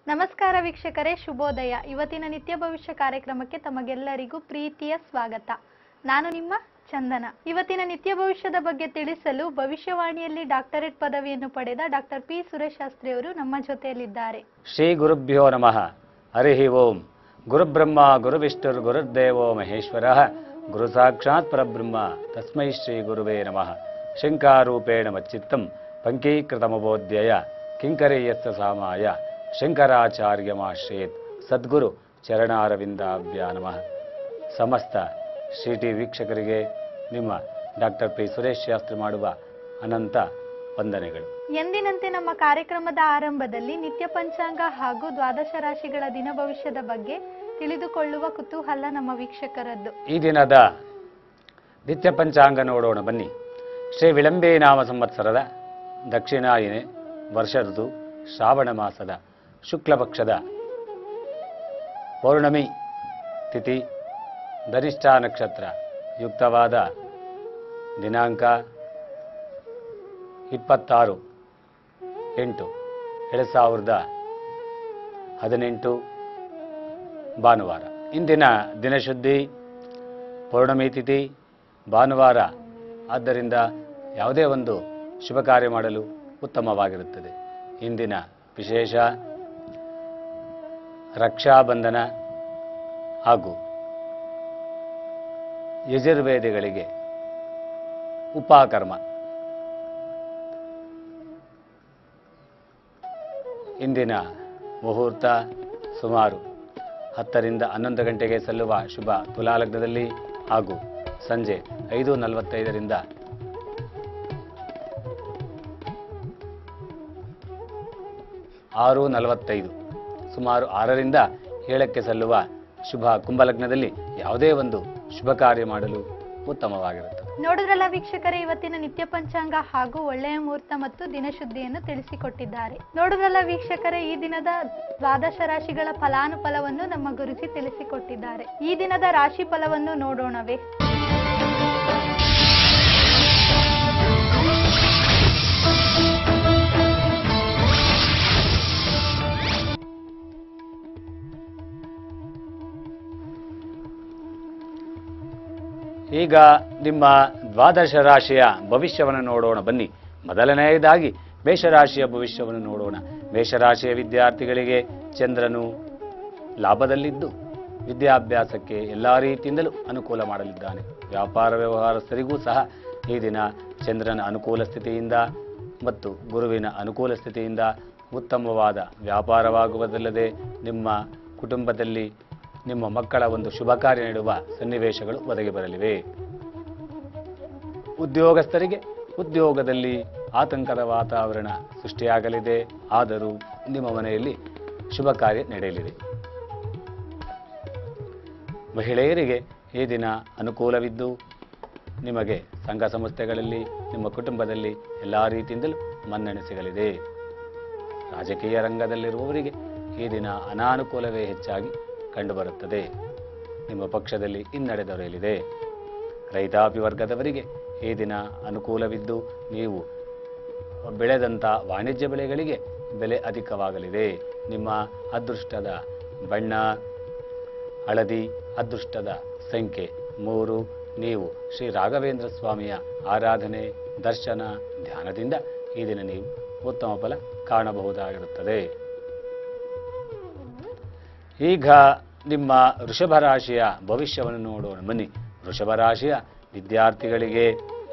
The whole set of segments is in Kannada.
ನಮಸ್ಕಾರ ವೀಕ್ಷಕರೇ ಶುಭೋದಯ ಇವತ್ತಿನ ನಿತ್ಯ ಭವಿಷ್ಯ ಕಾರ್ಯಕ್ರಮಕ್ಕೆ ತಮಗೆಲ್ಲರಿಗೂ ಪ್ರೀತಿಯ ಸ್ವಾಗತ ನಾನು ನಿಮ್ಮ ಚಂದನ ಇವತ್ತಿನ ನಿತ್ಯ ಭವಿಷ್ಯದ ಬಗ್ಗೆ ತಿಳಿಸಲು ಭವಿಷ್ಯವಾಣಿಯಲ್ಲಿ ಡಾಕ್ಟರೇಟ್ ಪದವಿಯನ್ನು ಪಡೆದ ಡಾಕ್ಟರ್ ಪಿ ಸುರೇಶ್ ಶಾಸ್ತ್ರಿ ಅವರು ನಮ್ಮ ಜೊತೆಯಲ್ಲಿದ್ದಾರೆ ಶ್ರೀ ಗುರುಭ್ಯೋ ನಮಃ ಹರಿ ಓಂ ಗುರುಬ್ರಹ್ಮ ಗುರುವಿಷ್ಣುರ್ ಗುರುರ್ದೇವೋ ಮಹೇಶ್ವರ ಗುರು ಸಾಕ್ಷಾತ್ ಪರಬ್ರಹ್ಮ ತಸ್ಮೈ ಶ್ರೀ ಗುರುವೇ ನಮಃ ಶಂಕಾರೂಪೇಣ ಮಚ್ಚಿತ್ತಂ ಪಂಕೀಕೃತಮಬೋಧ್ಯಯ ಕಿಂಕರೇಯಸ್ಸ ಸಾಮಾಯ ಶಂಕರಾಚಾರ್ಯಮಾಶ್ರಯೇತ್ ಸದ್ಗುರು ಚರಣಾರವಿಂದಾಭ್ಯ ನಮಃ ಸಮಸ್ತ ಶ್ರೀ ಟಿ ವೀಕ್ಷಕರಿಗೆ ನಿಮ್ಮ ಡಾಕ್ಟರ್ ಪಿ ಸುರೇಶ್ ಶಾಸ್ತ್ರಿ ಮಾಡುವ ಅನಂತ ವಂದನೆಗಳು ಎಂದಿನಂತೆ ನಮ್ಮ ಕಾರ್ಯಕ್ರಮದ ಆರಂಭದಲ್ಲಿ ನಿತ್ಯ ಪಂಚಾಂಗ ಹಾಗೂ ದ್ವಾದಶ ರಾಶಿಗಳ ದಿನ ಭವಿಷ್ಯದ ಬಗ್ಗೆ ತಿಳಿದುಕೊಳ್ಳುವ ಕುತೂಹಲ ನಮ್ಮ ವೀಕ್ಷಕರದ್ದು ಈ ದಿನದ ನಿತ್ಯ ಪಂಚಾಂಗ ನೋಡೋಣ ಬನ್ನಿ ಶ್ರೀ ವಿಳಂಬೇ ನಾಮ ಸಂವತ್ಸರದ ದಕ್ಷಿಣಾಯನೆ ವರ್ಷ ಋತು ಶ್ರಾವಣ ಮಾಸದ ಶುಕ್ಲ ಪಕ್ಷದ ಪೌರ್ಣಮಿ ತಿಥಿ ಧನಿಷ್ಠ ನಕ್ಷತ್ರ ಯುಕ್ತವಾದ ದಿನಾಂಕ ಇಪ್ಪತ್ತಾರು ಎಂಟು ಎರಡು ಸಾವಿರದ ಹದಿನೆಂಟು ಭಾನುವಾರ ಇಂದಿನ ದಿನಶುದ್ಧಿ ಪೌರ್ಣಮಿ ತಿಥಿ ಭಾನುವಾರ ಆದ್ದರಿಂದ ಯಾವುದೇ ಒಂದು ಶುಭ ಕಾರ್ಯ ಮಾಡಲು ಉತ್ತಮವಾಗಿರುತ್ತದೆ ಇಂದಿನ ವಿಶೇಷ ರಕ್ಷಾಬಂಧನ ಹಾಗೂ ಯಜುರ್ವೇದಿಗಳಿಗೆ ಉಪಕರ್ಮ ಇಂದಿನ ಮುಹೂರ್ತ ಸುಮಾರು ಹತ್ತರಿಂದ ಹನ್ನೊಂದು ಗಂಟೆಗೆ ಸಲ್ಲುವ ಶುಭ ತುಲಾಲಗ್ನದಲ್ಲಿ ಹಾಗೂ ಸಂಜೆ ಐದು ನಲವತ್ತೈದರಿಂದ ಆರು ನಲವತ್ತೈದು ಸುಮಾರು ಆರರಿಂದ ಏಳಕ್ಕೆ ಸಲ್ಲುವ ಶುಭ ಕುಂಭಲಗ್ನದಲ್ಲಿ ಯಾವುದೇ ಒಂದು ಶುಭ ಕಾರ್ಯ ಮಾಡಲು ಉತ್ತಮವಾಗಿರುತ್ತದೆ ನೋಡಿದ್ರಲ್ಲ ವೀಕ್ಷಕರೇ ಇವತ್ತಿನ ನಿತ್ಯ ಪಂಚಾಂಗ ಹಾಗೂ ಒಳ್ಳೆಯ ಮುಹೂರ್ತ ಮತ್ತು ದಿನಶುದ್ಧಿಯನ್ನು ತಿಳಿಸಿಕೊಟ್ಟಿದ್ದಾರೆ ನೋಡಿದ್ರಲ್ಲ ವೀಕ್ಷಕರೇ ಈ ದಿನದ ದ್ವಾದಶ ರಾಶಿಗಳ ಫಲಾನುಫಲವನ್ನು ನಮ್ಮ ಗುರುಜಿ ತಿಳಿಸಿಕೊಟ್ಟಿದ್ದಾರೆ ಈ ದಿನದ ರಾಶಿ ಫಲವನ್ನು ನೋಡೋಣವೇ ಈಗ ನಿಮ್ಮ ದ್ವಾದಶ ರಾಶಿಯ ಭವಿಷ್ಯವನ್ನು ನೋಡೋಣ ಬನ್ನಿ ಮೊದಲನೆಯದಾಗಿ ಮೇಷರಾಶಿಯ ಭವಿಷ್ಯವನ್ನು ನೋಡೋಣ ಮೇಷರಾಶಿಯ ವಿದ್ಯಾರ್ಥಿಗಳಿಗೆ ಚಂದ್ರನು ಲಾಭದಲ್ಲಿದ್ದು ವಿದ್ಯಾಭ್ಯಾಸಕ್ಕೆ ಎಲ್ಲ ರೀತಿಯಿಂದಲೂ ಅನುಕೂಲ ಮಾಡಲಿದ್ದಾನೆ ವ್ಯಾಪಾರ ವ್ಯವಹಾರಸ್ಥರಿಗೂ ಸಹ ಈ ದಿನ ಚಂದ್ರನ ಅನುಕೂಲ ಸ್ಥಿತಿಯಿಂದ ಮತ್ತು ಗುರುವಿನ ಅನುಕೂಲ ಸ್ಥಿತಿಯಿಂದ ಉತ್ತಮವಾದ ವ್ಯಾಪಾರವಾಗುವುದಲ್ಲದೆ ನಿಮ್ಮ ಕುಟುಂಬದಲ್ಲಿ ನಿಮ್ಮ ಮಕ್ಕಳ ಒಂದು ಶುಭ ಕಾರ್ಯ ನೀಡುವ ಸನ್ನಿವೇಶಗಳು ಒದಗಿ ಬರಲಿವೆ ಉದ್ಯೋಗಸ್ಥರಿಗೆ ಉದ್ಯೋಗದಲ್ಲಿ ಆತಂಕದ ವಾತಾವರಣ ಸೃಷ್ಟಿಯಾಗಲಿದೆ ಆದರೂ ನಿಮ್ಮ ಮನೆಯಲ್ಲಿ ಶುಭ ಕಾರ್ಯ ನಡೆಯಲಿದೆ ಮಹಿಳೆಯರಿಗೆ ಈ ದಿನ ಅನುಕೂಲವಿದ್ದು ನಿಮಗೆ ಸಂಘ ಸಂಸ್ಥೆಗಳಲ್ಲಿ ನಿಮ್ಮ ಕುಟುಂಬದಲ್ಲಿ ಎಲ್ಲ ರೀತಿಯಿಂದಲೂ ಮನ್ನಣೆ ಸಿಗಲಿದೆ ರಾಜಕೀಯ ರಂಗದಲ್ಲಿರುವವರಿಗೆ ಈ ದಿನ ಅನಾನುಕೂಲವೇ ಹೆಚ್ಚಾಗಿ ಕಂಡುಬರುತ್ತದೆ ನಿಮ್ಮ ಪಕ್ಷದಲ್ಲಿ ಹಿನ್ನಡೆ ದೊರೆಯಲಿದೆ ರೈತಾಪಿ ವರ್ಗದವರಿಗೆ ಈ ದಿನ ಅನುಕೂಲವಿದ್ದು ನೀವು ಬೆಳೆದಂಥ ವಾಣಿಜ್ಯ ಬೆಳೆಗಳಿಗೆ ಬೆಲೆ ಅಧಿಕವಾಗಲಿದೆ ನಿಮ್ಮ ಅದೃಷ್ಟದ ಬಣ್ಣ ಹಳದಿ ಅದೃಷ್ಟದ ಸಂಖ್ಯೆ ಮೂರು ನೀವು ಶ್ರೀ ರಾಘವೇಂದ್ರ ಸ್ವಾಮಿಯ ಆರಾಧನೆ ದರ್ಶನ ಧ್ಯಾನದಿಂದ ಈ ದಿನ ನೀವು ಉತ್ತಮ ಫಲ ಕಾಣಬಹುದಾಗಿರುತ್ತದೆ ಈಗ ನಿಮ್ಮ ವೃಷಭ ರಾಶಿಯ ಭವಿಷ್ಯವನ್ನು ನೋಡೋಣ ಬನ್ನಿ ವೃಷಭ ರಾಶಿಯ ವಿದ್ಯಾರ್ಥಿಗಳಿಗೆ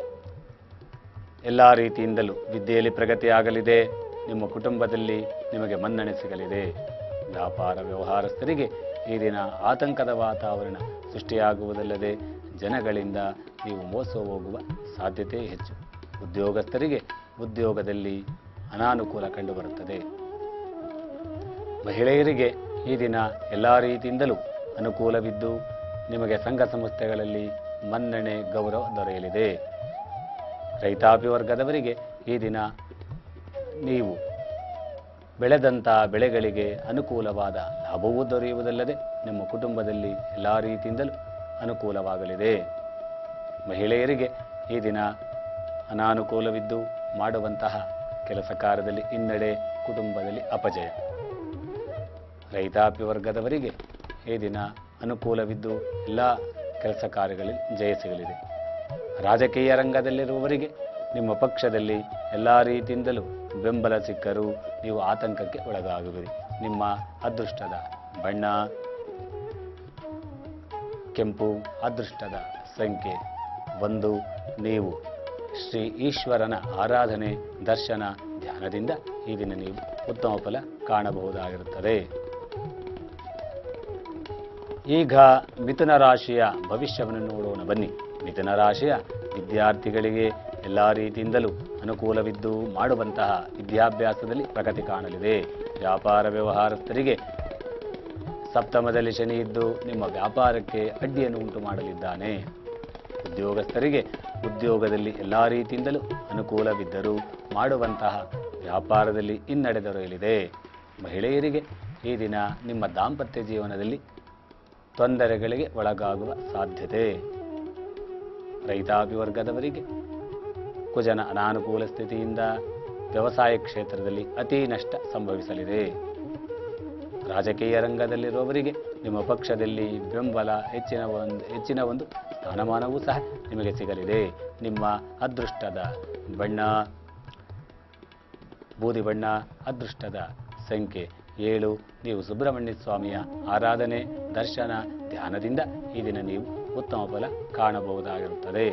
ಎಲ್ಲ ರೀತಿಯಿಂದಲೂ ವಿದ್ಯೆಯಲ್ಲಿ ಪ್ರಗತಿಯಾಗಲಿದೆ ನಿಮ್ಮ ಕುಟುಂಬದಲ್ಲಿ ನಿಮಗೆ ಮನ್ನಣೆ ಸಿಗಲಿದೆ ವ್ಯಾಪಾರ ವ್ಯವಹಾರಸ್ಥರಿಗೆ ಈ ದಿನ ಆತಂಕದ ವಾತಾವರಣ ಸೃಷ್ಟಿಯಾಗುವುದಲ್ಲದೆ ಜನಗಳಿಂದ ನೀವು ಮೋಸ ಹೋಗುವ ಸಾಧ್ಯತೆ ಹೆಚ್ಚು ಉದ್ಯೋಗಸ್ಥರಿಗೆ ಉದ್ಯೋಗದಲ್ಲಿ ಅನಾನುಕೂಲ ಕಂಡುಬರುತ್ತದೆ ಮಹಿಳೆಯರಿಗೆ ಈ ದಿನ ಎಲ್ಲ ರೀತಿಯಿಂದಲೂ ಅನುಕೂಲವಿದ್ದು ನಿಮಗೆ ಸಂಘ ಸಂಸ್ಥೆಗಳಲ್ಲಿ ಮನ್ನಣೆ ಗೌರವ ದೊರೆಯಲಿದೆ ರೈತಾಪಿ ವರ್ಗದವರಿಗೆ ಈ ದಿನ ನೀವು ಬೆಳೆದಂಥ ಬೆಳೆಗಳಿಗೆ ಅನುಕೂಲವಾದ ಲಾಭವೂ ದೊರೆಯುವುದಲ್ಲದೆ ನಿಮ್ಮ ಕುಟುಂಬದಲ್ಲಿ ಎಲ್ಲ ರೀತಿಯಿಂದಲೂ ಅನುಕೂಲವಾಗಲಿದೆ ಮಹಿಳೆಯರಿಗೆ ಈ ದಿನ ಅನಾನುಕೂಲವಿದ್ದು ಮಾಡುವಂತಹ ಕೆಲಸ ಕಾರ್ಯದಲ್ಲಿ ಹಿನ್ನಡೆ ಕುಟುಂಬದಲ್ಲಿ ಅಪಜಯ ರೈತಾಪಿ ವರ್ಗದವರಿಗೆ ಈ ದಿನ ಅನುಕೂಲವಿದ್ದು ಎಲ್ಲ ಕೆಲಸ ಕಾರ್ಯಗಳಲ್ಲಿ ಜಯ ಸಿಗಲಿದೆ ರಾಜಕೀಯ ರಂಗದಲ್ಲಿರುವವರಿಗೆ ನಿಮ್ಮ ಪಕ್ಷದಲ್ಲಿ ಎಲ್ಲ ರೀತಿಯಿಂದಲೂ ಬೆಂಬಲ ಸಿಕ್ಕರೂ ನೀವು ಆತಂಕಕ್ಕೆ ಒಳಗಾಗುವಿರಿ ನಿಮ್ಮ ಅದೃಷ್ಟದ ಬಣ್ಣ ಕೆಂಪು ಅದೃಷ್ಟದ ಸಂಖ್ಯೆ ಒಂದು ನೀವು ಶ್ರೀ ಈಶ್ವರನ ಆರಾಧನೆ ದರ್ಶನ ಧ್ಯಾನದಿಂದ ಈ ದಿನ ನೀವು ಉತ್ತಮ ಫಲ ಕಾಣಬಹುದಾಗಿರುತ್ತದೆ ಈಗ ಮಿಥುನ ರಾಶಿಯ ಭವಿಷ್ಯವನ್ನು ನೋಡೋಣ ಬನ್ನಿ ಮಿಥುನ ರಾಶಿಯ ವಿದ್ಯಾರ್ಥಿಗಳಿಗೆ ಎಲ್ಲ ರೀತಿಯಿಂದಲೂ ಅನುಕೂಲವಿದ್ದು ಮಾಡುವಂತಹ ವಿದ್ಯಾಭ್ಯಾಸದಲ್ಲಿ ಪ್ರಗತಿ ಕಾಣಲಿದೆ ವ್ಯಾಪಾರ ವ್ಯವಹಾರಸ್ಥರಿಗೆ ಸಪ್ತಮದಲ್ಲಿ ಶನಿ ಇದ್ದು ನಿಮ್ಮ ವ್ಯಾಪಾರಕ್ಕೆ ಅಡ್ಡಿಯನ್ನು ಉಂಟು ಮಾಡಲಿದ್ದಾನೆ ಉದ್ಯೋಗಸ್ಥರಿಗೆ ಉದ್ಯೋಗದಲ್ಲಿ ಎಲ್ಲ ರೀತಿಯಿಂದಲೂ ಅನುಕೂಲವಿದ್ದರೂ ಮಾಡುವಂತಹ ವ್ಯಾಪಾರದಲ್ಲಿ ಹಿನ್ನಡೆ ದೊರೆಯಲಿದೆ ಮಹಿಳೆಯರಿಗೆ ಈ ದಿನ ನಿಮ್ಮ ದಾಂಪತ್ಯ ಜೀವನದಲ್ಲಿ ತೊಂದರೆಗಳಿಗೆ ಒಳಗಾಗುವ ಸಾಧ್ಯತೆ ರೈತಾಪಿ ವರ್ಗದವರಿಗೆ ಕುಜನ ಅನಾನುಕೂಲ ಸ್ಥಿತಿಯಿಂದ ವ್ಯವಸಾಯ ಕ್ಷೇತ್ರದಲ್ಲಿ ಅತಿ ನಷ್ಟ ಸಂಭವಿಸಲಿದೆ ರಾಜಕೀಯ ರಂಗದಲ್ಲಿರುವವರಿಗೆ ನಿಮ್ಮ ಪಕ್ಷದಲ್ಲಿ ಬೆಂಬಲ ಹೆಚ್ಚಿನ ಒಂದು ಹೆಚ್ಚಿನ ಒಂದು ಸ್ಥಾನಮಾನವೂ ಸಹ ನಿಮಗೆ ಸಿಗಲಿದೆ ನಿಮ್ಮ ಅದೃಷ್ಟದ ಬಣ್ಣ ಬೂದಿ ಬಣ್ಣ ಅದೃಷ್ಟದ ಸಂಖ್ಯೆ ಏಳು ನೀವು ಸುಬ್ರಹ್ಮಣ್ಯ ಸ್ವಾಮಿಯ ಆರಾಧನೆ ದರ್ಶನ ಧ್ಯಾನದಿಂದ ಈ ದಿನ ನೀವು ಉತ್ತಮ ಫಲ ಕಾಣಬಹುದಾಗಿರುತ್ತದೆ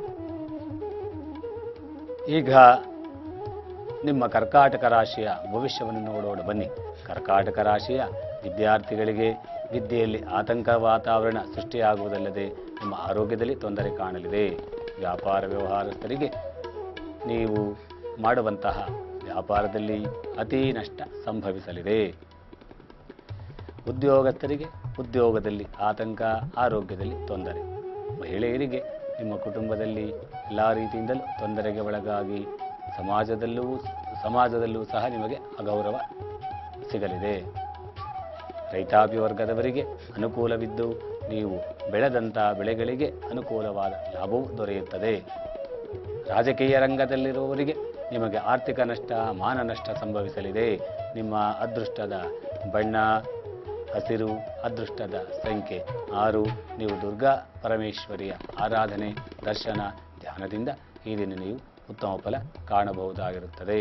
ಈಗ ನಿಮ್ಮ ಕರ್ಕಾಟಕ ರಾಶಿಯ ಭವಿಷ್ಯವನ್ನು ನೋಡೋಣ ಬನ್ನಿ ಕರ್ಕಾಟಕ ರಾಶಿಯ ವಿದ್ಯಾರ್ಥಿಗಳಿಗೆ ವಿದ್ಯೆಯಲ್ಲಿ ಆತಂಕ ವಾತಾವರಣ ಸೃಷ್ಟಿಯಾಗುವುದಲ್ಲದೆ ನಿಮ್ಮ ಆರೋಗ್ಯದಲ್ಲಿ ತೊಂದರೆ ಕಾಣಲಿದೆ ವ್ಯಾಪಾರ ವ್ಯವಹಾರಸ್ಥರಿಗೆ ನೀವು ಮಾಡುವಂತಹ ವ್ಯಾಪಾರದಲ್ಲಿ ಅತಿ ನಷ್ಟ ಸಂಭವಿಸಲಿದೆ ಉದ್ಯೋಗಸ್ಥರಿಗೆ ಉದ್ಯೋಗದಲ್ಲಿ ಆತಂಕ ಆರೋಗ್ಯದಲ್ಲಿ ತೊಂದರೆ ಮಹಿಳೆಯರಿಗೆ ನಿಮ್ಮ ಕುಟುಂಬದಲ್ಲಿ ಎಲ್ಲ ರೀತಿಯಿಂದಲೂ ತೊಂದರೆಗೆ ಒಳಗಾಗಿ ಸಮಾಜದಲ್ಲೂ ಸಮಾಜದಲ್ಲೂ ಸಹ ನಿಮಗೆ ಅಗೌರವ ಸಿಗಲಿದೆ ರೈತಾಪಿ ವರ್ಗದವರಿಗೆ ಅನುಕೂಲವಿದ್ದು ನೀವು ಬೆಳೆದಂಥ ಬೆಳೆಗಳಿಗೆ ಅನುಕೂಲವಾದ ಲಾಭವೂ ದೊರೆಯುತ್ತದೆ ರಾಜಕೀಯ ರಂಗದಲ್ಲಿರುವವರಿಗೆ ನಿಮಗೆ ಆರ್ಥಿಕ ನಷ್ಟ ಮಾನ ನಷ್ಟ ಸಂಭವಿಸಲಿದೆ ನಿಮ್ಮ ಅದೃಷ್ಟದ ಬಣ್ಣ ಹಸಿರು ಅದೃಷ್ಟದ ಸಂಖ್ಯೆ ಆರು ನೀವು ದುರ್ಗಾ ಪರಮೇಶ್ವರಿಯ ಆರಾಧನೆ ದರ್ಶನ ಧ್ಯಾನದಿಂದ ಈ ದಿನ ನೀವು ಉತ್ತಮ ಫಲ ಕಾಣಬಹುದಾಗಿರುತ್ತದೆ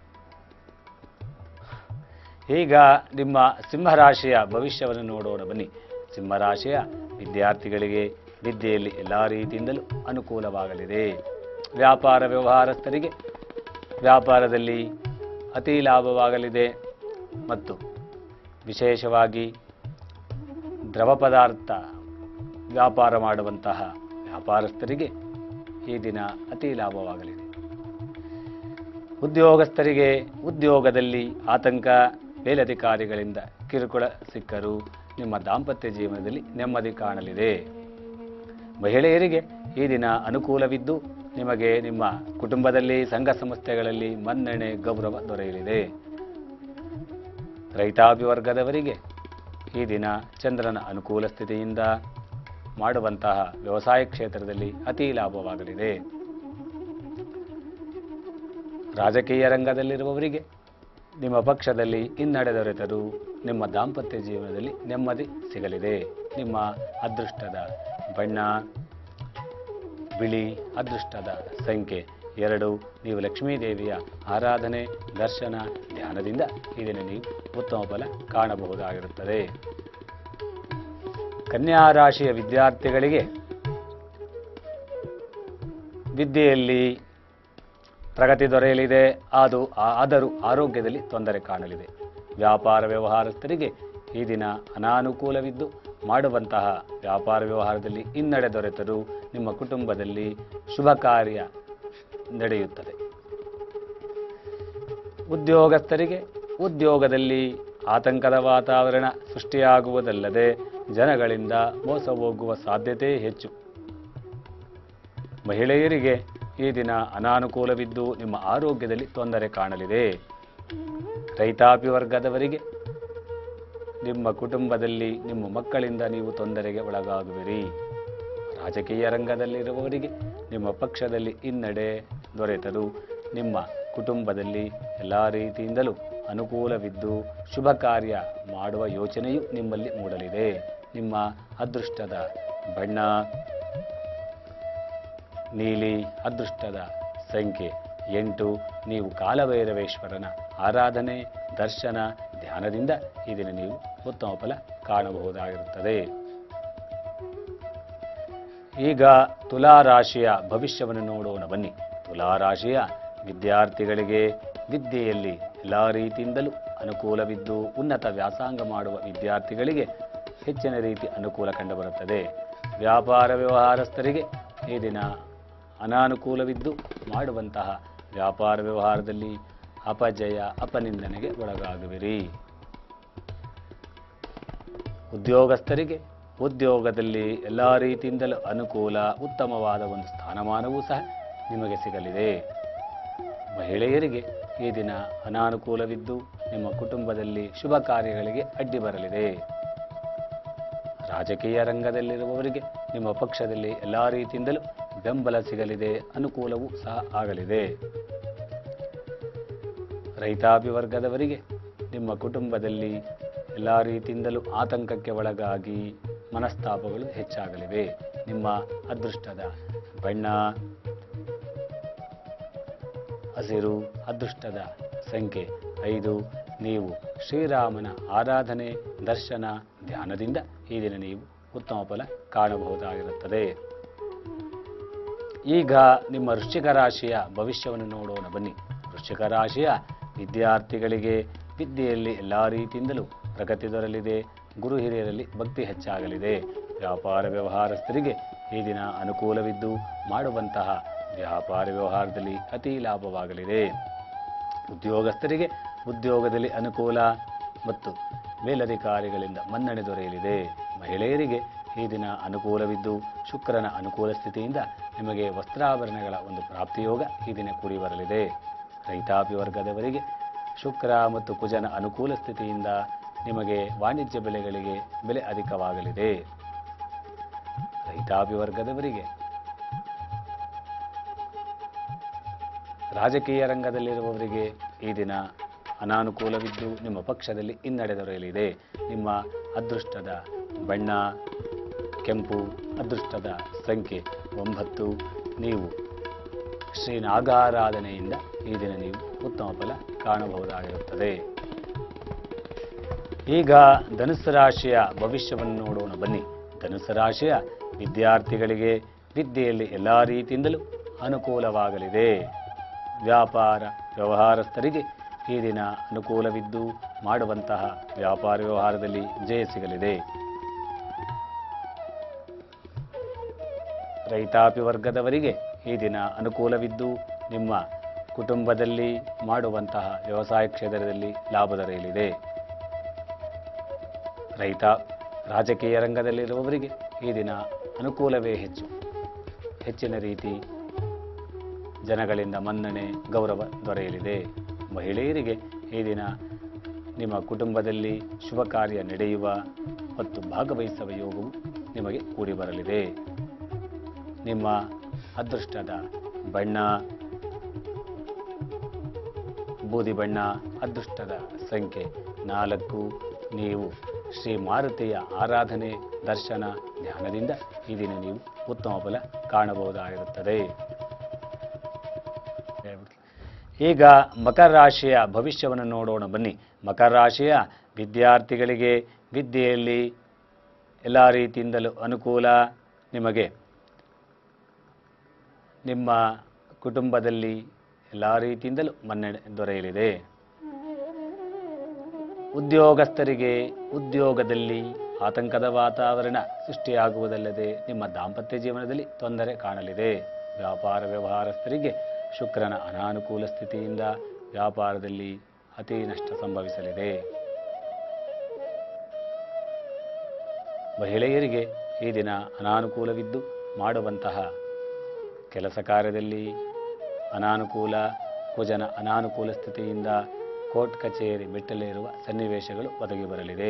ಈಗ ನಿಮ್ಮ ಸಿಂಹರಾಶಿಯ ಭವಿಷ್ಯವನ್ನು ನೋಡೋಣ ಬನ್ನಿ ಸಿಂಹರಾಶಿಯ ವಿದ್ಯಾರ್ಥಿಗಳಿಗೆ ವಿದ್ಯೆಯಲ್ಲಿ ಎಲ್ಲ ರೀತಿಯಿಂದಲೂ ಅನುಕೂಲವಾಗಲಿದೆ ವ್ಯಾಪಾರ ವ್ಯವಹಾರಸ್ಥರಿಗೆ ವ್ಯಾಪಾರದಲ್ಲಿ ಅತಿ ಲಾಭವಾಗಲಿದೆ ಮತ್ತು ವಿಶೇಷವಾಗಿ ದ್ರವ ಪದಾರ್ಥ ವ್ಯಾಪಾರ ಮಾಡುವಂತಹ ವ್ಯಾಪಾರಸ್ಥರಿಗೆ ಈ ದಿನ ಅತಿ ಲಾಭವಾಗಲಿದೆ ಉದ್ಯೋಗಸ್ಥರಿಗೆ ಉದ್ಯೋಗದಲ್ಲಿ ಆತಂಕ ಮೇಲಧಿಕಾರಿಗಳಿಂದ ಕಿರುಕುಳ ಸಿಕ್ಕರೂ ನಿಮ್ಮ ದಾಂಪತ್ಯ ಜೀವನದಲ್ಲಿ ನೆಮ್ಮದಿ ಕಾಣಲಿದೆ ಮಹಿಳೆಯರಿಗೆ ಈ ದಿನ ಅನುಕೂಲವಿದ್ದು ನಿಮಗೆ ನಿಮ್ಮ ಕುಟುಂಬದಲ್ಲಿ ಸಂಘ ಸಂಸ್ಥೆಗಳಲ್ಲಿ ಮನ್ನಣೆ ಗೌರವ ದೊರೆಯಲಿದೆ ರೈತಾಪಿ ವರ್ಗದವರಿಗೆ ಈ ದಿನ ಚಂದ್ರನ ಅನುಕೂಲ ಸ್ಥಿತಿಯಿಂದ ಮಾಡುವಂತಹ ವ್ಯವಸಾಯ ಕ್ಷೇತ್ರದಲ್ಲಿ ಅತಿ ಲಾಭವಾಗಲಿದೆ ರಾಜಕೀಯ ರಂಗದಲ್ಲಿರುವವರಿಗೆ ನಿಮ್ಮ ಪಕ್ಷದಲ್ಲಿ ಹಿನ್ನಡೆ ದೊರೆತರೂ ನಿಮ್ಮ ದಾಂಪತ್ಯ ಜೀವನದಲ್ಲಿ ನೆಮ್ಮದಿ ಸಿಗಲಿದೆ ನಿಮ್ಮ ಅದೃಷ್ಟದ ಬಣ್ಣ ಬಿಳಿ ಅದೃಷ್ಟದ ಸಂಖ್ಯೆ ಎರಡು ನೀವು ಲಕ್ಷ್ಮೀದೇವಿಯ ಆರಾಧನೆ ದರ್ಶನ ಧ್ಯಾನದಿಂದ ಈ ದಿನ ನೀವು ಉತ್ತಮ ಫಲ ಕಾಣಬಹುದಾಗಿರುತ್ತದೆ ಕನ್ಯಾ ರಾಶಿಯ ವಿದ್ಯಾರ್ಥಿಗಳಿಗೆ ವಿದ್ಯೆಯಲ್ಲಿ ಪ್ರಗತಿ ದೊರೆಯಲಿದೆ ಅದು ಆದರೂ ಆರೋಗ್ಯದಲ್ಲಿ ತೊಂದರೆ ಕಾಣಲಿದೆ ವ್ಯಾಪಾರ ವ್ಯವಹಾರಸ್ಥರಿಗೆ ಈ ದಿನ ಅನಾನುಕೂಲವಿದ್ದು ಮಾಡುವಂತಹ ವ್ಯಾಪಾರ ವ್ಯವಹಾರದಲ್ಲಿ ಹಿನ್ನಡೆ ದೊರೆತರೂ ನಿಮ್ಮ ಕುಟುಂಬದಲ್ಲಿ ಶುಭ ಕಾರ್ಯ ನಡೆಯುತ್ತದೆ ಉದ್ಯೋಗಸ್ಥರಿಗೆ ಉದ್ಯೋಗದಲ್ಲಿ ಆತಂಕದ ವಾತಾವರಣ ಸೃಷ್ಟಿಯಾಗುವುದಲ್ಲದೆ ಜನಗಳಿಂದ ಮೋಸ ಹೋಗುವ ಸಾಧ್ಯತೆ ಹೆಚ್ಚು ಮಹಿಳೆಯರಿಗೆ ಈ ದಿನ ಅನಾನುಕೂಲವಿದ್ದು ನಿಮ್ಮ ಆರೋಗ್ಯದಲ್ಲಿ ತೊಂದರೆ ಕಾಣಲಿದೆ ರೈತಾಪಿ ವರ್ಗದವರಿಗೆ ನಿಮ್ಮ ಕುಟುಂಬದಲ್ಲಿ ನಿಮ್ಮ ಮಕ್ಕಳಿಂದ ನೀವು ತೊಂದರೆಗೆ ಒಳಗಾಗುವಿರಿ ರಾಜಕೀಯ ರಂಗದಲ್ಲಿರುವವರಿಗೆ ನಿಮ್ಮ ಪಕ್ಷದಲ್ಲಿ ಹಿನ್ನಡೆ ದೊರೆತರೂ ನಿಮ್ಮ ಕುಟುಂಬದಲ್ಲಿ ಎಲ್ಲ ರೀತಿಯಿಂದಲೂ ಅನುಕೂಲವಿದ್ದು ಶುಭ ಕಾರ್ಯ ಮಾಡುವ ಯೋಚನೆಯು ನಿಮ್ಮಲ್ಲಿ ಮೂಡಲಿದೆ ನಿಮ್ಮ ಅದೃಷ್ಟದ ಬಣ್ಣ ನೀಲಿ ಅದೃಷ್ಟದ ಸಂಖ್ಯೆ ಎಂಟು ನೀವು ಕಾಲಭೈರವೇಶ್ವರನ ಆರಾಧನೆ ದರ್ಶನ ಧ್ಯಾನದಿಂದ ಈ ದಿನ ನೀವು ಉತ್ತಮ ಫಲ ಕಾಣಬಹುದಾಗಿರುತ್ತದೆ ಈಗ ತುಲಾರಾಶಿಯ ಭವಿಷ್ಯವನ್ನು ನೋಡೋಣ ಬನ್ನಿ ತುಲಾರಾಶಿಯ ವಿದ್ಯಾರ್ಥಿಗಳಿಗೆ ವಿದ್ಯೆಯಲ್ಲಿ ಎಲ್ಲ ರೀತಿಯಿಂದಲೂ ಅನುಕೂಲವಿದ್ದು ಉನ್ನತ ವ್ಯಾಸಂಗ ಮಾಡುವ ವಿದ್ಯಾರ್ಥಿಗಳಿಗೆ ಹೆಚ್ಚಿನ ರೀತಿ ಅನುಕೂಲ ಕಂಡುಬರುತ್ತದೆ ವ್ಯಾಪಾರ ವ್ಯವಹಾರಸ್ಥರಿಗೆ ಈ ದಿನ ಅನಾನುಕೂಲವಿದ್ದು ಮಾಡುವಂತಹ ವ್ಯಾಪಾರ ವ್ಯವಹಾರದಲ್ಲಿ ಅಪಜಯ ಅಪನಿಂದನೆಗೆ ಒಳಗಾಗುವಿರಿ ಉದ್ಯೋಗಸ್ಥರಿಗೆ ಉದ್ಯೋಗದಲ್ಲಿ ಎಲ್ಲ ರೀತಿಯಿಂದಲೂ ಅನುಕೂಲ ಉತ್ತಮವಾದ ಒಂದು ಸ್ಥಾನಮಾನವೂ ಸಹ ನಿಮಗೆ ಸಿಗಲಿದೆ ಮಹಿಳೆಯರಿಗೆ ಈ ದಿನ ಅನಾನುಕೂಲವಿದ್ದು ನಿಮ್ಮ ಕುಟುಂಬದಲ್ಲಿ ಶುಭ ಕಾರ್ಯಗಳಿಗೆ ಅಡ್ಡಿ ಬರಲಿದೆ ರಾಜಕೀಯ ರಂಗದಲ್ಲಿರುವವರಿಗೆ ನಿಮ್ಮ ಪಕ್ಷದಲ್ಲಿ ಎಲ್ಲ ರೀತಿಯಿಂದಲೂ ಬೆಂಬಲ ಸಿಗಲಿದೆ ಅನುಕೂಲವೂ ಸಹ ಆಗಲಿದೆ ರೈತಾಪಿ ವರ್ಗದವರಿಗೆ ನಿಮ್ಮ ಕುಟುಂಬದಲ್ಲಿ ಎಲ್ಲ ರೀತಿಯಿಂದಲೂ ಆತಂಕಕ್ಕೆ ಒಳಗಾಗಿ ಮನಸ್ತಾಪಗಳು ಹೆಚ್ಚಾಗಲಿವೆ ನಿಮ್ಮ ಅದೃಷ್ಟದ ಬಣ್ಣ ಹಸಿರು ಅದೃಷ್ಟದ ಸಂಖ್ಯೆ ಐದು ನೀವು ಶ್ರೀರಾಮನ ಆರಾಧನೆ ದರ್ಶನ ಧ್ಯಾನದಿಂದ ಈ ದಿನ ನೀವು ಉತ್ತಮ ಫಲ ಕಾಣಬಹುದಾಗಿರುತ್ತದೆ ಈಗ ನಿಮ್ಮ ವೃಶ್ಚಿಕ ರಾಶಿಯ ಭವಿಷ್ಯವನ್ನು ನೋಡೋಣ ಬನ್ನಿ ವೃಶ್ಚಿಕ ರಾಶಿಯ ವಿದ್ಯಾರ್ಥಿಗಳಿಗೆ ವಿದ್ಯೆಯಲ್ಲಿ ಎಲ್ಲ ರೀತಿಯಿಂದಲೂ ಪ್ರಗತಿ ದೊರಲಿದೆ ಗುರು ಹಿರಿಯರಲ್ಲಿ ಭಕ್ತಿ ಹೆಚ್ಚಾಗಲಿದೆ ವ್ಯಾಪಾರ ವ್ಯವಹಾರಸ್ಥರಿಗೆ ಈ ದಿನ ಅನುಕೂಲವಿದ್ದು ಮಾಡುವಂತಹ ವ್ಯಾಪಾರ ವ್ಯವಹಾರದಲ್ಲಿ ಅತಿ ಲಾಭವಾಗಲಿದೆ ಉದ್ಯೋಗಸ್ಥರಿಗೆ ಉದ್ಯೋಗದಲ್ಲಿ ಅನುಕೂಲ ಮತ್ತು ಮೇಲಧಿಕಾರಿಗಳಿಂದ ಮನ್ನಣೆ ದೊರೆಯಲಿದೆ ಮಹಿಳೆಯರಿಗೆ ಈ ದಿನ ಅನುಕೂಲವಿದ್ದು ಶುಕ್ರನ ಅನುಕೂಲ ಸ್ಥಿತಿಯಿಂದ ನಿಮಗೆ ವಸ್ತ್ರಾಭರಣಗಳ ಒಂದು ಪ್ರಾಪ್ತಿಯೋಗ ಈ ದಿನ ಕೂಡಿ ಬರಲಿದೆ ರೈತಾಪಿ ವರ್ಗದವರಿಗೆ ಶುಕ್ರ ಮತ್ತು ಕುಜನ ಅನುಕೂಲ ಸ್ಥಿತಿಯಿಂದ ನಿಮಗೆ ವಾಣಿಜ್ಯ ಬೆಲೆಗಳಿಗೆ ಬೆಲೆ ಅಧಿಕವಾಗಲಿದೆ ರೈತಾಪಿ ವರ್ಗದವರಿಗೆ ರಾಜಕೀಯ ರಂಗದಲ್ಲಿರುವವರಿಗೆ ಈ ದಿನ ಅನಾನುಕೂಲವಿದ್ದು ನಿಮ್ಮ ಪಕ್ಷದಲ್ಲಿ ಹಿನ್ನಡೆ ದೊರೆಯಲಿದೆ ನಿಮ್ಮ ಅದೃಷ್ಟದ ಬಣ್ಣ ಕೆಂಪು ಅದೃಷ್ಟದ ಸಂಖ್ಯೆ ಒಂಬತ್ತು ನೀವು ಶ್ರೀ ನಾಗಾರಾಧನೆಯಿಂದ ಈ ದಿನ ನೀವು ಉತ್ತಮ ಫಲ ಕಾಣಬಹುದಾಗಿರುತ್ತದೆ ಈಗ ಧನುಸ್ಸು ರಾಶಿಯ ಭವಿಷ್ಯವನ್ನು ನೋಡೋಣ ಬನ್ನಿ ಧನುಸ್ಸು ರಾಶಿಯ ವಿದ್ಯಾರ್ಥಿಗಳಿಗೆ ವಿದ್ಯೆಯಲ್ಲಿ ಎಲ್ಲ ರೀತಿಯಿಂದಲೂ ಅನುಕೂಲವಾಗಲಿದೆ ವ್ಯಾಪಾರ ವ್ಯವಹಾರಸ್ಥರಿಗೆ ಈ ದಿನ ಅನುಕೂಲವಿದ್ದು ಮಾಡುವಂತಹ ವ್ಯಾಪಾರ ವ್ಯವಹಾರದಲ್ಲಿ ಜಯ ಸಿಗಲಿದೆ ರೈತಾಪಿ ವರ್ಗದವರಿಗೆ ಈ ದಿನ ಅನುಕೂಲವಿದ್ದು ನಿಮ್ಮ ಕುಟುಂಬದಲ್ಲಿ ಮಾಡುವಂತಹ ವ್ಯವಸಾಯ ಕ್ಷೇತ್ರದಲ್ಲಿ ಲಾಭ ದೊರೆಯಲಿದೆ ರೈತ ರಾಜಕೀಯ ರಂಗದಲ್ಲಿರುವವರಿಗೆ ಈ ದಿನ ಅನುಕೂಲವೇ ಹೆಚ್ಚು ಹೆಚ್ಚಿನ ರೀತಿ ಜನಗಳಿಂದ ಮನ್ನಣೆ ಗೌರವ ದೊರೆಯಲಿದೆ ಮಹಿಳೆಯರಿಗೆ ಈ ದಿನ ನಿಮ್ಮ ಕುಟುಂಬದಲ್ಲಿ ಶುಭ ಕಾರ್ಯ ನಡೆಯುವ ಮತ್ತು ಭಾಗವಹಿಸುವ ಯೋಗವು ನಿಮಗೆ ಕೂಡಿ ಬರಲಿದೆ ನಿಮ್ಮ ಅದೃಷ್ಟದ ಬಣ್ಣ ಬೂದಿ ಬಣ್ಣ ಅದೃಷ್ಟದ ಸಂಖ್ಯೆ ನಾಲ್ಕು ನೀವು ಶ್ರೀ ಮಾರುತಿಯ ಆರಾಧನೆ ದರ್ಶನ ಧ್ಯಾನದಿಂದ ಈ ದಿನ ನೀವು ಉತ್ತಮ ಫಲ ಕಾಣಬಹುದಾಗಿರುತ್ತದೆ ಈಗ ಮಕರ ರಾಶಿಯ ಭವಿಷ್ಯವನ್ನು ನೋಡೋಣ ಬನ್ನಿ ಮಕರ ರಾಶಿಯ ವಿದ್ಯಾರ್ಥಿಗಳಿಗೆ ವಿದ್ಯೆಯಲ್ಲಿ ಎಲ್ಲ ರೀತಿಯಿಂದಲೂ ಅನುಕೂಲ ನಿಮಗೆ ನಿಮ್ಮ ಕುಟುಂಬದಲ್ಲಿ ಎಲ್ಲ ರೀತಿಯಿಂದಲೂ ಮನ್ನಣೆ ದೊರೆಯಲಿದೆ ಉದ್ಯೋಗಸ್ಥರಿಗೆ ಉದ್ಯೋಗದಲ್ಲಿ ಆತಂಕದ ವಾತಾವರಣ ಸೃಷ್ಟಿಯಾಗುವುದಲ್ಲದೆ ನಿಮ್ಮ ದಾಂಪತ್ಯ ಜೀವನದಲ್ಲಿ ತೊಂದರೆ ಕಾಣಲಿದೆ ವ್ಯಾಪಾರ ವ್ಯವಹಾರಸ್ಥರಿಗೆ ಶುಕ್ರನ ಅನಾನುಕೂಲ ಸ್ಥಿತಿಯಿಂದ ವ್ಯಾಪಾರದಲ್ಲಿ ಅತಿ ನಷ್ಟ ಸಂಭವಿಸಲಿದೆ ಮಹಿಳೆಯರಿಗೆ ಈ ದಿನ ಅನಾನುಕೂಲವಿದ್ದು ಮಾಡುವಂತಹ ಕೆಲಸ ಕಾರ್ಯದಲ್ಲಿ ಅನಾನುಕೂಲ ಕುಜನ ಅನಾನುಕೂಲ ಸ್ಥಿತಿಯಿಂದ ಕೋರ್ಟ್ ಕಚೇರಿ ಮೆಟ್ಟಲೇರುವ ಸನ್ನಿವೇಶಗಳು ಒದಗಿ ಬರಲಿದೆ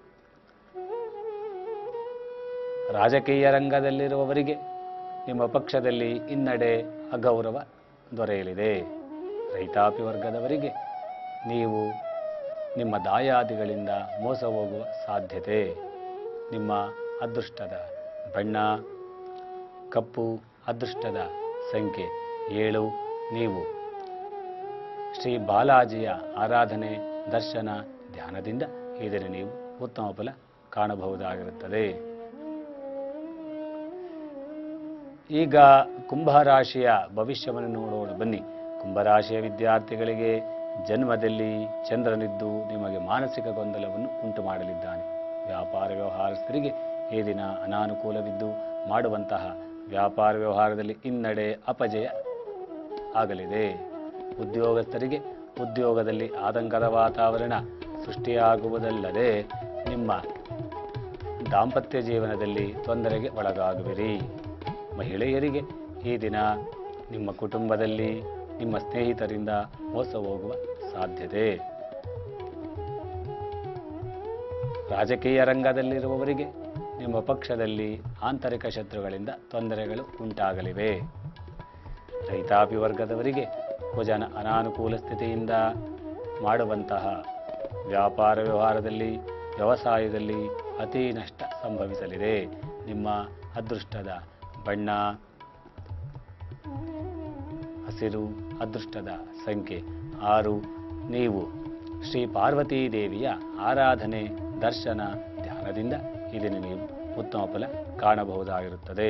ರಾಜಕೀಯ ರಂಗದಲ್ಲಿರುವವರಿಗೆ ನಿಮ್ಮ ಪಕ್ಷದಲ್ಲಿ ಹಿನ್ನಡೆ ಅಗೌರವ ದೊರೆಯಲಿದೆ ರೈತಾಪಿ ವರ್ಗದವರಿಗೆ ನೀವು ನಿಮ್ಮ ದಾಯಾದಿಗಳಿಂದ ಮೋಸ ಹೋಗುವ ಸಾಧ್ಯತೆ ನಿಮ್ಮ ಅದೃಷ್ಟದ ಬಣ್ಣ ಕಪ್ಪು ಅದೃಷ್ಟದ ಸಂಖ್ಯೆ ಏಳು ನೀವು ಶ್ರೀ ಬಾಲಾಜಿಯ ಆರಾಧನೆ ದರ್ಶನ ಧ್ಯಾನದಿಂದ ಇದನ್ನು ನೀವು ಉತ್ತಮ ಫಲ ಕಾಣಬಹುದಾಗಿರುತ್ತದೆ ಈಗ ಕುಂಭರಾಶಿಯ ಭವಿಷ್ಯವನ್ನು ನೋಡೋಣ ಬನ್ನಿ ಕುಂಭರಾಶಿಯ ವಿದ್ಯಾರ್ಥಿಗಳಿಗೆ ಜನ್ಮದಲ್ಲಿ ಚಂದ್ರನಿದ್ದು ನಿಮಗೆ ಮಾನಸಿಕ ಗೊಂದಲವನ್ನು ಉಂಟು ಮಾಡಲಿದ್ದಾನೆ ವ್ಯಾಪಾರ ವ್ಯವಹಾರಸ್ಥರಿಗೆ ಈ ದಿನ ಅನಾನುಕೂಲವಿದ್ದು ಮಾಡುವಂತಹ ವ್ಯಾಪಾರ ವ್ಯವಹಾರದಲ್ಲಿ ಹಿನ್ನಡೆ ಅಪಜಯ ಆಗಲಿದೆ ಉದ್ಯೋಗಸ್ಥರಿಗೆ ಉದ್ಯೋಗದಲ್ಲಿ ಆತಂಕದ ವಾತಾವರಣ ಸೃಷ್ಟಿಯಾಗುವುದಲ್ಲದೆ ನಿಮ್ಮ ದಾಂಪತ್ಯ ಜೀವನದಲ್ಲಿ ತೊಂದರೆಗೆ ಒಳಗಾಗುವಿರಿ ಮಹಿಳೆಯರಿಗೆ ಈ ದಿನ ನಿಮ್ಮ ಕುಟುಂಬದಲ್ಲಿ ನಿಮ್ಮ ಸ್ನೇಹಿತರಿಂದ ಮೋಸ ಹೋಗುವ ಸಾಧ್ಯತೆ ರಾಜಕೀಯ ರಂಗದಲ್ಲಿರುವವರಿಗೆ ನಿಮ್ಮ ಪಕ್ಷದಲ್ಲಿ ಆಂತರಿಕ ಶತ್ರುಗಳಿಂದ ತೊಂದರೆಗಳು ಉಂಟಾಗಲಿವೆ ರೈತಾಪಿ ವರ್ಗದವರಿಗೆ ಕುಜನ ಅನಾನುಕೂಲ ಸ್ಥಿತಿಯಿಂದ ಮಾಡುವಂತಹ ವ್ಯಾಪಾರ ವ್ಯವಹಾರದಲ್ಲಿ ವ್ಯವಸಾಯದಲ್ಲಿ ಅತಿ ನಷ್ಟ ಸಂಭವಿಸಲಿದೆ ನಿಮ್ಮ ಅದೃಷ್ಟದ ಬಣ್ಣ ಹಸಿರು ಅದೃಷ್ಟದ ಸಂಖ್ಯೆ ಆರು ನೀವು ಶ್ರೀ ಪಾರ್ವತೀ ದೇವಿಯ ಆರಾಧನೆ ದರ್ಶನ ಧ್ಯಾನದಿಂದ ಇದನ್ನು ನೀವು ಉತ್ತಮ ಫಲ ಕಾಣಬಹುದಾಗಿರುತ್ತದೆ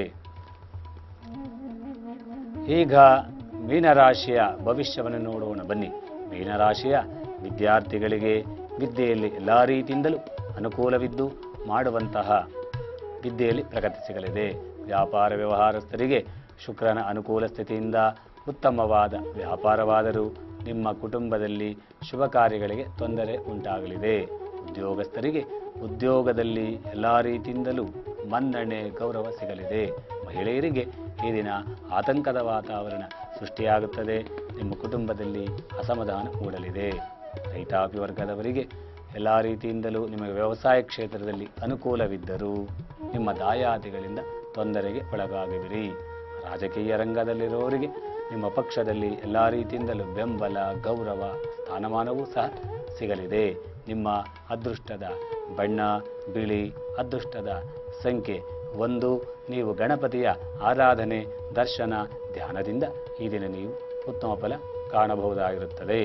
ಈಗ ಮೀನರಾಶಿಯ ಭವಿಷ್ಯವನ್ನು ನೋಡೋಣ ಬನ್ನಿ ಮೀನರಾಶಿಯ ವಿದ್ಯಾರ್ಥಿಗಳಿಗೆ ವಿದ್ಯೆಯಲ್ಲಿ ಎಲ್ಲ ರೀತಿಯಿಂದಲೂ ಅನುಕೂಲವಿದ್ದು ಮಾಡುವಂತಹ ವಿದ್ಯೆಯಲ್ಲಿ ಪ್ರಗತಿ ಸಿಗಲಿದೆ ವ್ಯಾಪಾರ ವ್ಯವಹಾರಸ್ಥರಿಗೆ ಶುಕ್ರನ ಅನುಕೂಲ ಸ್ಥಿತಿಯಿಂದ ಉತ್ತಮವಾದ ವ್ಯಾಪಾರವಾದರೂ ನಿಮ್ಮ ಕುಟುಂಬದಲ್ಲಿ ಶುಭ ಕಾರ್ಯಗಳಿಗೆ ತೊಂದರೆ ಉಂಟಾಗಲಿದೆ ಉದ್ಯೋಗಸ್ಥರಿಗೆ ಉದ್ಯೋಗದಲ್ಲಿ ಎಲ್ಲ ರೀತಿಯಿಂದಲೂ ಮನ್ನಣೆ ಗೌರವ ಸಿಗಲಿದೆ ಮಹಿಳೆಯರಿಗೆ ಈ ದಿನ ಆತಂಕದ ವಾತಾವರಣ ಸೃಷ್ಟಿಯಾಗುತ್ತದೆ ನಿಮ್ಮ ಕುಟುಂಬದಲ್ಲಿ ಅಸಮಾಧಾನ ಮೂಡಲಿದೆ ರೈತಾಪಿ ವರ್ಗದವರಿಗೆ ಎಲ್ಲ ರೀತಿಯಿಂದಲೂ ನಿಮಗೆ ವ್ಯವಸಾಯ ಕ್ಷೇತ್ರದಲ್ಲಿ ಅನುಕೂಲವಿದ್ದರೂ ನಿಮ್ಮ ದಾಯಾದಿಗಳಿಂದ ತೊಂದರೆಗೆ ಒಳಗಾಗುವಿರಿ ರಾಜಕೀಯ ರಂಗದಲ್ಲಿರುವವರಿಗೆ ನಿಮ್ಮ ಪಕ್ಷದಲ್ಲಿ ಎಲ್ಲ ರೀತಿಯಿಂದಲೂ ಬೆಂಬಲ ಗೌರವ ಸ್ಥಾನಮಾನವೂ ಸಹ ಸಿಗಲಿದೆ ನಿಮ್ಮ ಅದೃಷ್ಟದ ಬಣ್ಣ ಬಿಳಿ ಅದೃಷ್ಟದ ಸಂಖ್ಯೆ ಒಂದು ನೀವು ಗಣಪತಿಯ ಆರಾಧನೆ ದರ್ಶನ ಧ್ಯಾನದಿಂದ ಈ ದಿನ ನೀವು ಉತ್ತಮ ಫಲ ಕಾಣಬಹುದಾಗಿರುತ್ತದೆ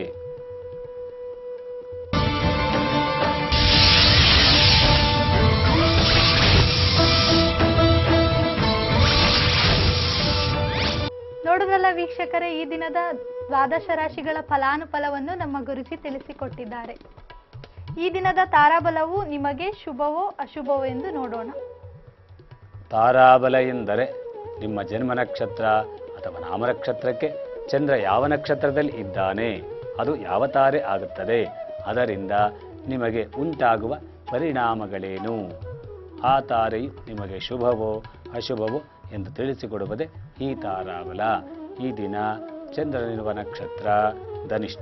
ನೋಡುಗಲ್ಲ ವೀಕ್ಷಕರೇ ಈ ದಿನದ ದ್ವಾದಶ ರಾಶಿಗಳ ಫಲಾನುಫಲವನ್ನು ನಮ್ಮ ಗುರುಜಿ ತಿಳಿಸಿಕೊಟ್ಟಿದ್ದಾರೆ ಈ ದಿನದ ತಾರಾಬಲವು ನಿಮಗೆ ಶುಭವೋ ಅಶುಭವೋ ಎಂದು ನೋಡೋಣ ತಾರಾಬಲ ಎಂದರೆ ನಿಮ್ಮ ಜನ್ಮ ನಕ್ಷತ್ರ ಅಥವಾ ನಾಮ ನಕ್ಷತ್ರಕ್ಕೆ ಚಂದ್ರ ಯಾವ ನಕ್ಷತ್ರದಲ್ಲಿ ಇದ್ದಾನೆ ಅದು ಯಾವ ತಾರೆ ಆಗುತ್ತದೆ ಅದರಿಂದ ನಿಮಗೆ ಉಂಟಾಗುವ ಪರಿಣಾಮಗಳೇನು ಆ ತಾರೆಯು ನಿಮಗೆ ಶುಭವೋ ಅಶುಭವೋ ಎಂದು ತಿಳಿಸಿಕೊಡುವುದೇ ಈ ತಾರಾಬಲ ಈ ದಿನ ಚಂದ್ರನಿರುವ ನಕ್ಷತ್ರ ಧನಿಷ್ಠ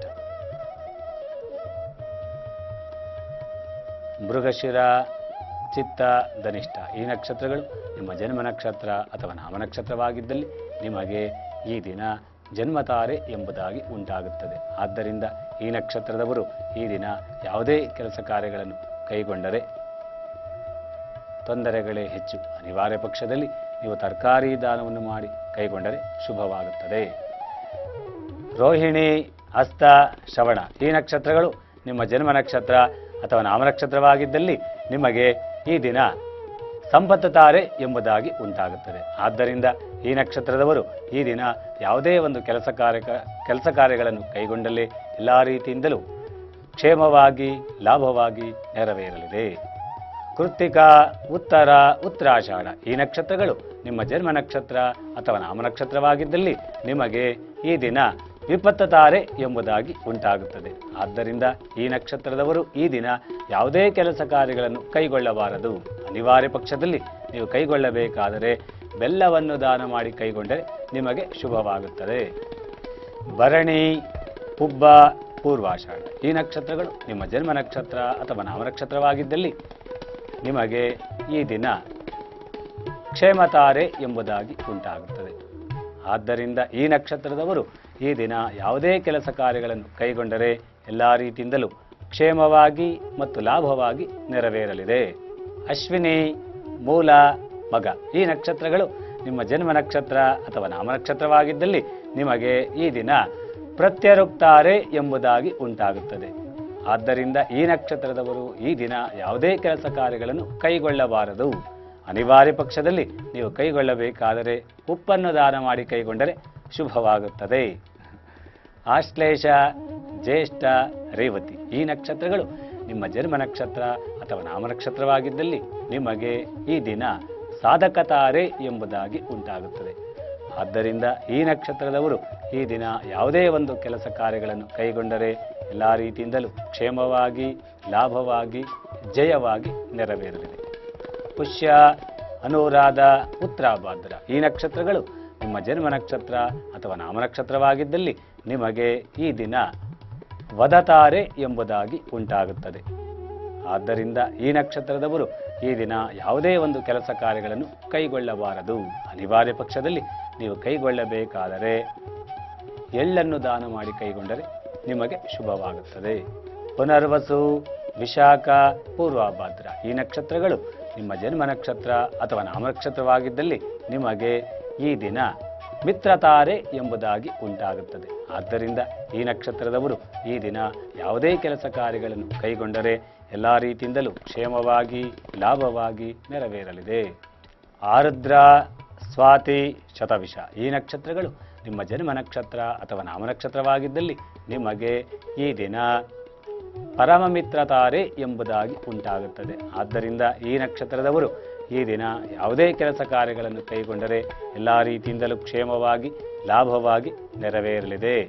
ಮೃಗಶಿರ ಚಿತ್ತ ಧನಿಷ್ಠ ಈ ನಕ್ಷತ್ರಗಳು ನಿಮ್ಮ ಜನ್ಮ ನಕ್ಷತ್ರ ಅಥವಾ ನಾಮ ನಕ್ಷತ್ರವಾಗಿದ್ದಲ್ಲಿ ನಿಮಗೆ ಈ ದಿನ ಜನ್ಮತಾರೆ ಎಂಬುದಾಗಿ ಉಂಟಾಗುತ್ತದೆ ಆದ್ದರಿಂದ ಈ ನಕ್ಷತ್ರದವರು ಈ ದಿನ ಯಾವುದೇ ಕೆಲಸ ಕಾರ್ಯಗಳನ್ನು ಕೈಗೊಂಡರೆ ತೊಂದರೆಗಳೇ ಹೆಚ್ಚು ಅನಿವಾರ್ಯ ಪಕ್ಷದಲ್ಲಿ ನೀವು ತರಕಾರಿ ದಾನವನ್ನು ಮಾಡಿ ಕೈಗೊಂಡರೆ ಶುಭವಾಗುತ್ತದೆ ರೋಹಿಣಿ ಹಸ್ತ ಶ್ರವಣ ಈ ನಕ್ಷತ್ರಗಳು ನಿಮ್ಮ ಜನ್ಮ ನಕ್ಷತ್ರ ಅಥವಾ ನಾಮ ನಕ್ಷತ್ರವಾಗಿದ್ದಲ್ಲಿ ನಿಮಗೆ ಈ ದಿನ ಸಂಪತ್ತು ತಾರೆ ಎಂಬುದಾಗಿ ಉಂಟಾಗುತ್ತದೆ ಆದ್ದರಿಂದ ಈ ನಕ್ಷತ್ರದವರು ಈ ದಿನ ಯಾವುದೇ ಒಂದು ಕೆಲಸ ಕಾರ್ಯ ಕೆಲಸ ಕಾರ್ಯಗಳನ್ನು ಕೈಗೊಂಡಲ್ಲಿ ಎಲ್ಲ ರೀತಿಯಿಂದಲೂ ಕ್ಷೇಮವಾಗಿ ಲಾಭವಾಗಿ ನೆರವೇರಲಿದೆ ಕೃತ್ತಿಕ ಉತ್ತರ ಉತ್ತರಾಷಾಢ ಈ ನಕ್ಷತ್ರಗಳು ನಿಮ್ಮ ಜನ್ಮ ನಕ್ಷತ್ರ ಅಥವಾ ನಾಮ ನಕ್ಷತ್ರವಾಗಿದ್ದಲ್ಲಿ ನಿಮಗೆ ಈ ದಿನ ವಿಪತ್ತ ತಾರೆ ಎಂಬುದಾಗಿ ಉಂಟಾಗುತ್ತದೆ ಆದ್ದರಿಂದ ಈ ನಕ್ಷತ್ರದವರು ಈ ದಿನ ಯಾವುದೇ ಕೆಲಸ ಕಾರ್ಯಗಳನ್ನು ಕೈಗೊಳ್ಳಬಾರದು ಅನಿವಾರ್ಯ ಪಕ್ಷದಲ್ಲಿ ನೀವು ಕೈಗೊಳ್ಳಬೇಕಾದರೆ ಬೆಲ್ಲವನ್ನು ದಾನ ಮಾಡಿ ಕೈಗೊಂಡರೆ ನಿಮಗೆ ಶುಭವಾಗುತ್ತದೆ ಭರಣಿ ಪುಬ್ಬ ಪೂರ್ವಾಷಾಢ ಈ ನಕ್ಷತ್ರಗಳು ನಿಮ್ಮ ಜನ್ಮ ನಕ್ಷತ್ರ ಅಥವಾ ನಾಮ ನಕ್ಷತ್ರವಾಗಿದ್ದಲ್ಲಿ ನಿಮಗೆ ಈ ದಿನ ಕ್ಷೇಮತಾರೆ ಎಂಬುದಾಗಿ ಉಂಟಾಗುತ್ತದೆ ಆದ್ದರಿಂದ ಈ ನಕ್ಷತ್ರದವರು ಈ ದಿನ ಯಾವುದೇ ಕೆಲಸ ಕಾರ್ಯಗಳನ್ನು ಕೈಗೊಂಡರೆ ಎಲ್ಲ ರೀತಿಯಿಂದಲೂ ಕ್ಷೇಮವಾಗಿ ಮತ್ತು ಲಾಭವಾಗಿ ನೆರವೇರಲಿದೆ ಅಶ್ವಿನಿ ಮೂಲ ಮಗ ಈ ನಕ್ಷತ್ರಗಳು ನಿಮ್ಮ ಜನ್ಮ ನಕ್ಷತ್ರ ಅಥವಾ ನಾಮ ನಕ್ಷತ್ರವಾಗಿದ್ದಲ್ಲಿ ನಿಮಗೆ ಈ ದಿನ ಪ್ರತ್ಯರುಕ್ತಾರೆ ಎಂಬುದಾಗಿ ಉಂಟಾಗುತ್ತದೆ ಆದ್ದರಿಂದ ಈ ನಕ್ಷತ್ರದವರು ಈ ದಿನ ಯಾವುದೇ ಕೆಲಸ ಕಾರ್ಯಗಳನ್ನು ಕೈಗೊಳ್ಳಬಾರದು ಅನಿವಾರ್ಯ ಪಕ್ಷದಲ್ಲಿ ನೀವು ಕೈಗೊಳ್ಳಬೇಕಾದರೆ ಉಪ್ಪನ್ನು ದಾನ ಮಾಡಿ ಕೈಗೊಂಡರೆ ಶುಭವಾಗುತ್ತದೆ ಆಶ್ಲೇಷ ಜ್ಯೇಷ್ಠ ರೇವತಿ ಈ ನಕ್ಷತ್ರಗಳು ನಿಮ್ಮ ಜನ್ಮ ನಕ್ಷತ್ರ ಅಥವಾ ನಾಮ ನಕ್ಷತ್ರವಾಗಿದ್ದಲ್ಲಿ ನಿಮಗೆ ಈ ದಿನ ಸಾಧಕತಾರೆ ಎಂಬುದಾಗಿ ಉಂಟಾಗುತ್ತದೆ ಆದ್ದರಿಂದ ಈ ನಕ್ಷತ್ರದವರು ಈ ದಿನ ಯಾವುದೇ ಒಂದು ಕೆಲಸ ಕಾರ್ಯಗಳನ್ನು ಕೈಗೊಂಡರೆ ಎಲ್ಲ ರೀತಿಯಿಂದಲೂ ಕ್ಷೇಮವಾಗಿ ಲಾಭವಾಗಿ ಜಯವಾಗಿ ನೆರವೇರಲಿದೆ ಪುಷ್ಯ ಅನುರಾಧ ಉತ್ತರಾಭಾದ್ರ ಈ ನಕ್ಷತ್ರಗಳು ನಿಮ್ಮ ಜನ್ಮ ನಕ್ಷತ್ರ ಅಥವಾ ನಾಮ ನಕ್ಷತ್ರವಾಗಿದ್ದಲ್ಲಿ ನಿಮಗೆ ಈ ದಿನ ವದತಾರೆ ಎಂಬುದಾಗಿ ಉಂಟಾಗುತ್ತದೆ ಆದ್ದರಿಂದ ಈ ನಕ್ಷತ್ರದವರು ಈ ದಿನ ಯಾವುದೇ ಒಂದು ಕೆಲಸ ಕಾರ್ಯಗಳನ್ನು ಕೈಗೊಳ್ಳಬಾರದು ಅನಿವಾರ್ಯ ಪಕ್ಷದಲ್ಲಿ ನೀವು ಕೈಗೊಳ್ಳಬೇಕಾದರೆ ಎಳ್ಳನ್ನು ದಾನ ಮಾಡಿ ಕೈಗೊಂಡರೆ ನಿಮಗೆ ಶುಭವಾಗುತ್ತದೆ ಪುನರ್ವಸು ವಿಶಾಖ ಪೂರ್ವಭಾದ್ರ ಈ ನಕ್ಷತ್ರಗಳು ನಿಮ್ಮ ಜನ್ಮ ನಕ್ಷತ್ರ ಅಥವಾ ನಾಮ ನಕ್ಷತ್ರವಾಗಿದ್ದಲ್ಲಿ ನಿಮಗೆ ಈ ದಿನ ಮಿತ್ರತಾರೆ ಎಂಬುದಾಗಿ ಉಂಟಾಗುತ್ತದೆ ಆದ್ದರಿಂದ ಈ ನಕ್ಷತ್ರದವರು ಈ ದಿನ ಯಾವುದೇ ಕೆಲಸ ಕಾರ್ಯಗಳನ್ನು ಕೈಗೊಂಡರೆ ಎಲ್ಲ ರೀತಿಯಿಂದಲೂ ಕ್ಷೇಮವಾಗಿ ಲಾಭವಾಗಿ ನೆರವೇರಲಿದೆ ಆರುದ್ರ ಸ್ವಾತಿ ಶತವಿಷ ಈ ನಕ್ಷತ್ರಗಳು ನಿಮ್ಮ ಜನ್ಮ ನಕ್ಷತ್ರ ಅಥವಾ ನಾಮ ನಕ್ಷತ್ರವಾಗಿದ್ದಲ್ಲಿ ನಿಮಗೆ ಈ ದಿನ ಪರಮ ಮಿತ್ರತಾರೆ ಎಂಬುದಾಗಿ ಉಂಟಾಗುತ್ತದೆ ಆದ್ದರಿಂದ ಈ ನಕ್ಷತ್ರದವರು ಈ ದಿನ ಯಾವುದೇ ಕೆಲಸ ಕಾರ್ಯಗಳನ್ನು ಕೈಗೊಂಡರೆ ಎಲ್ಲ ರೀತಿಯಿಂದಲೂ ಕ್ಷೇಮವಾಗಿ ಲಾಭವಾಗಿ ನೆರವೇರಲಿದೆ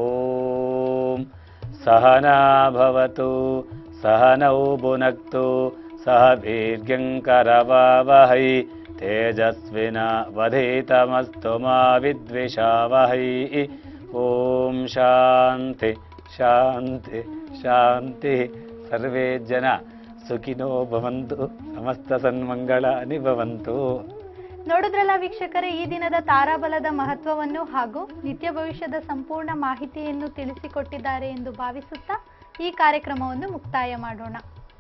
ಓಂ ಸಹನಾ ಭವತು ಸಹನೌ ಭುನಕ್ತು ಸಹ ವೀರ್ಯಂಕರವಾವಹೈ ತೇಜಸ್ವಿನ ವಧಿತಮಸ್ತು ಮಾ ವಿದ್ವಿಷಾವಹೈ ಓಂ ಶಾಂತಿ ಶಾಂತಿ ಶಾಂತಿ ಸರ್ವೇ ಜನ ಸುಖಿನೋ ಭವಂತು ಸಮಸ್ತ ಸನ್ಮಂಗಳಾನಿ ಭವಂತು ನೋಡಿದ್ರಲ್ಲ ವೀಕ್ಷಕರೇ ಈ ದಿನದ ತಾರಾಬಲದ ಮಹತ್ವವನ್ನು ಹಾಗೂ ನಿತ್ಯ ಭವಿಷ್ಯದ ಸಂಪೂರ್ಣ ಮಾಹಿತಿಯನ್ನು ತಿಳಿಸಿಕೊಟ್ಟಿದ್ದಾರೆ ಎಂದು ಭಾವಿಸುತ್ತಾ ಈ ಕಾರ್ಯಕ್ರಮವನ್ನು ಮುಕ್ತಾಯ ಮಾಡೋಣ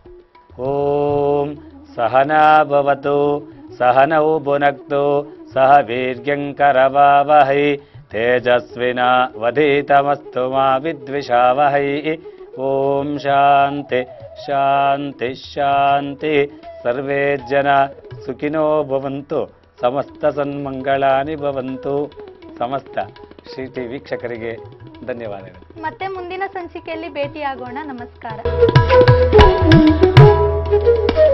ಓಂ ಸಹನಾ ಭವತು ಸಹನೌ ಭುನಕ್ತು ಸಹ ವೀರ್ಯಂಕರವಾವಹೈ ತೇಜಸ್ವಿನ ವಧಿತಮಸ್ತು ಮಾ ವಿದ್ವಿಷಾವಹೈ ಓಂ ಶಾಂತಿ ಶಾಂತಿ ಶಾಂತಿ ಸರ್ವೇ ಜನ ಸುಖಿನೋ ಭವಂತು ಸಮಸ್ತ ಸನ್ಮಂಗಳಾನಿ ಭವಂತು ಸಮಸ್ತ ಶ್ರೀ ಟಿ ವೀಕ್ಷಕರಿಗೆ ಧನ್ಯವಾದಗಳು ಮತ್ತೆ ಮುಂದಿನ ಸಂಚಿಕೆಯಲ್ಲಿ ಭೇಟಿಯಾಗೋಣ ನಮಸ್ಕಾರ